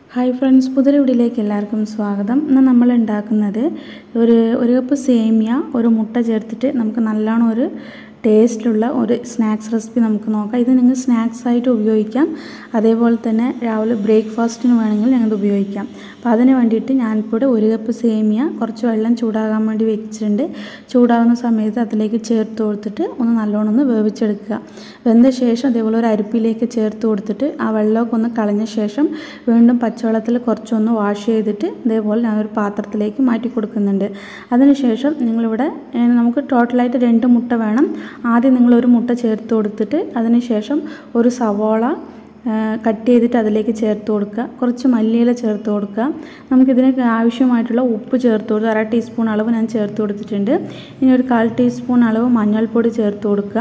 hi friends പുതിയ വീഡിയോയിലേക്ക് എല്ലാവർക്കും സ്വാഗതം ഇന്ന് നമ്മൾ ഉണ്ടാക്കുന്നത് ഒരു ഒരു കപ്പ് സേമിയ ഒരു മുട്ട ചേർത്തിട്ട് നമുക്ക് നല്ലോണം ഒരു ടേസ്റ്റിലുള്ള ഒരു സ്നാക്സ് റെസിപ്പി നമുക്ക് നോക്കാം ഇത് നിങ്ങൾ സ്നാക്സ് ആയിട്ട് ഉപയോഗിക്കാം അതേപോലെ തന്നെ രാവിലെ ബ്രേക്ക്ഫാസ്റ്റിന് വേണമെങ്കിൽ ഞങ്ങൾക്ക് ഉപയോഗിക്കാം അപ്പോൾ അതിന് വേണ്ടിയിട്ട് ഞാനിപ്പോൾ ഇവിടെ ഒരു കപ്പ് സേമിയ കുറച്ച് വെള്ളം ചൂടാകാൻ വേണ്ടി വെച്ചിട്ടുണ്ട് ചൂടാകുന്ന സമയത്ത് അതിലേക്ക് ചേർത്ത് കൊടുത്തിട്ട് ഒന്ന് നല്ലോണം ഒന്ന് വേവിച്ചെടുക്കുക വെന്ത ശേഷം അതേപോലെ ഒരു അരിപ്പിലേക്ക് ചേർത്ത് കൊടുത്തിട്ട് ആ വെള്ളമൊക്കെ ഒന്ന് കളഞ്ഞ ശേഷം വീണ്ടും പച്ചവെള്ളത്തിൽ കുറച്ചൊന്ന് വാഷ് ചെയ്തിട്ട് ഇതേപോലെ ഞാനൊരു പാത്രത്തിലേക്ക് മാറ്റി കൊടുക്കുന്നുണ്ട് അതിനുശേഷം നിങ്ങളിവിടെ ഏഹ്, നമുക്ക് ടോട്ടലായിട്ട് രണ്ട് മുട്ട വേണം ആദ്യം നിങ്ങളൊരു മുട്ട ചേർത്ത് കൊടുത്തിട്ട് അതിനുശേഷം ഒരു സവോള കട്ട് ചെയ്തിട്ട് അതിലേക്ക് ചേർത്ത് കൊടുക്കുക കുറച്ച് മല്ലിയില ചേർത്ത് കൊടുക്കുക നമുക്കിതിന് ആവശ്യമായിട്ടുള്ള ഉപ്പ് ചേർത്ത് കൊടുക്കുക അര ടീസ്പൂൺ അളവ് ഞാൻ ചേർത്ത് കൊടുത്തിട്ടുണ്ട് ഇനി ഒരു കാൽ ടീസ്പൂൺ അളവ് മഞ്ഞൾപ്പൊടി ചേർത്ത് കൊടുക്കുക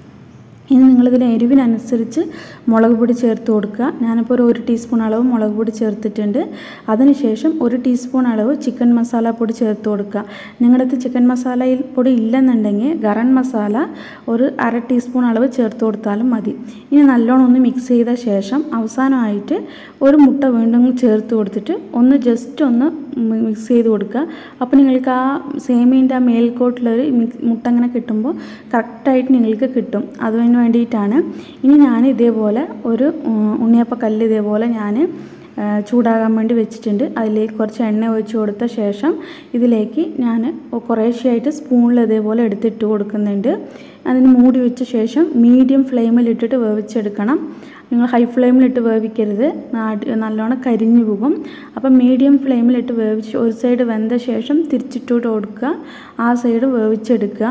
ഇനി നിങ്ങളിതിന് എരിവിനനുസരിച്ച് മുളക് പൊടി ചേർത്ത് കൊടുക്കുക ഞാനിപ്പോൾ ഒരു ഒരു ടീസ്പൂൺ അളവ് മുളക് പൊടി ചേർത്തിട്ടുണ്ട് അതിനുശേഷം ഒരു ടീസ്പൂൺ അളവ് ചിക്കൻ മസാല പൊടി ചേർത്ത് കൊടുക്കുക നിങ്ങളുടെ അടുത്ത് ചിക്കൻ മസാലയിൽ പൊടി ഇല്ലെന്നുണ്ടെങ്കിൽ ഗരം മസാല ഒരു അര ടീസ്പൂൺ അളവ് ചേർത്ത് കൊടുത്താലും മതി ഇനി നല്ലോണം ഒന്ന് മിക്സ് ചെയ്ത ശേഷം അവസാനമായിട്ട് ഒരു മുട്ട വീണ്ടും ചേർത്ത് കൊടുത്തിട്ട് ഒന്ന് ജസ്റ്റ് ഒന്ന് മിക്സ് ചെയ്ത് കൊടുക്കുക അപ്പോൾ നിങ്ങൾക്ക് ആ സേമീൻ്റെ ആ മേൽക്കോട്ടിലൊരു മിക്സ് മുട്ട അങ്ങനെ കിട്ടുമ്പോൾ കറക്റ്റായിട്ട് നിങ്ങൾക്ക് കിട്ടും അതിന് വേണ്ടിയിട്ടാണ് ഇനി ഞാൻ ഇതേപോലെ ഒരു ഉം, ഉണ്ണിയപ്പ കല്ല് ഇതേപോലെ ഞാൻ ആ, ചൂടാകാൻ വേണ്ടി വെച്ചിട്ടുണ്ട് അതിലേക്ക് കുറച്ച് എണ്ണ ഒഴിച്ച് കൊടുത്ത ശേഷം ഇതിലേക്ക് ഞാൻ കുറേശ്ശെയായിട്ട് സ്പൂണിൽ ഇതേപോലെ എടുത്തിട്ട് കൊടുക്കുന്നുണ്ട് അതിന് മൂടി വെച്ച ശേഷം മീഡിയം ഫ്ലെയിമിൽ ഇട്ടിട്ട് വേവിച്ചെടുക്കണം നിങ്ങൾ ഹൈ ഫ്ലെയിമിലിട്ട് വേവിക്കരുത് നാട് നല്ലോണം കരിഞ്ഞു പോകും അപ്പം മീഡിയം ഫ്ലെയിമിലിട്ട് വേവിച്ച് ഒരു സൈഡ് വെന്ത ശേഷം തിരിച്ചിട്ടോട്ട് കൊടുക്കുക ആ സൈഡ് വേവിച്ചെടുക്കുക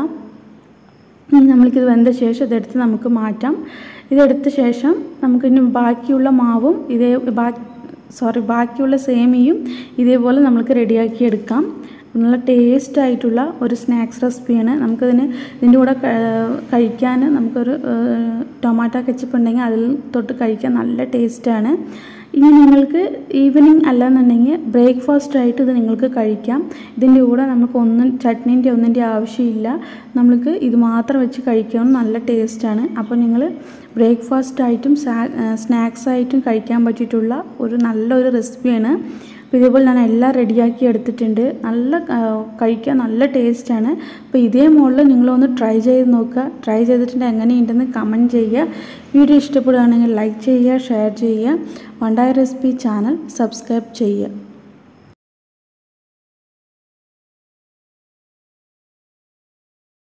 ഇനി നമ്മൾക്കിത് വെന്ത ശേഷം ഇതെടുത്ത് നമുക്ക് മാറ്റാം ഇതെടുത്ത ശേഷം നമുക്ക് ഇനി ബാക്കിയുള്ള മാവും ഇതേ ബാക്കി സോറി ബാക്കിയുള്ള സേമിയും ഇതേപോലെ നമുക്ക് റെഡിയാക്കി എടുക്കാം നല്ല ടേസ്റ്റ് ആയിട്ടുള്ള ഒരു സ്നാക്സ് റെസിപ്പിയാണ് നമുക്കതിന് ഇതിൻ്റെ കൂടെ ക- കഴിക്കാൻ നമുക്കൊരു ടൊമാറ്റോ കെച്ചപ്പ് ഉണ്ടെങ്കിൽ അതിൽ തൊട്ട് കഴിക്കാൻ നല്ല ടേസ്റ്റാണ് ഇനി നിങ്ങൾക്ക് ഈവനിങ് അല്ലാന്നുണ്ടെങ്കിൽ ബ്രേക്ക്ഫാസ്റ്റ് ആയിട്ട് ഇത് നിങ്ങൾക്ക് കഴിക്കാം ഇതിൻ്റെ കൂടെ നമുക്ക് ഒന്നും ചട്നീൻ്റെ ഒന്നിൻ്റെ ആവശ്യമില്ല നമ്മൾക്ക് ഇത് മാത്രം വെച്ച് കഴിക്കാൻ നല്ല ടേസ്റ്റാണ് അപ്പോൾ നിങ്ങൾ ബ്രേക്ക്ഫാസ്റ്റ് ആയിട്ടും സ്നാക്സ് ആയിട്ടും കഴിക്കാൻ പറ്റിയിട്ടുള്ള ഒരു നല്ലൊരു റെസിപ്പിയാണ് അപ്പോൾ ഇതേപോലെ ഞാൻ എല്ലാം റെഡിയാക്കി എടുത്തിട്ടുണ്ട് നല്ല ആ, കഴിക്കാൻ നല്ല ടേസ്റ്റാണ് അപ്പോൾ ഇതേ മോളിൽ നിങ്ങളൊന്ന് ട്രൈ ചെയ്ത് നോക്കുക ട്രൈ ചെയ്തിട്ടുണ്ട് എങ്ങനെയുണ്ടെന്ന് കമൻറ്റ് ചെയ്യുക വീഡിയോ ഇഷ്ടപ്പെടുകയാണെങ്കിൽ ലൈക്ക് ചെയ്യുക ഷെയർ ചെയ്യുക വണ്ടായ റെസിപ്പി ചാനൽ സബ്സ്ക്രൈബ് ചെയ്യുക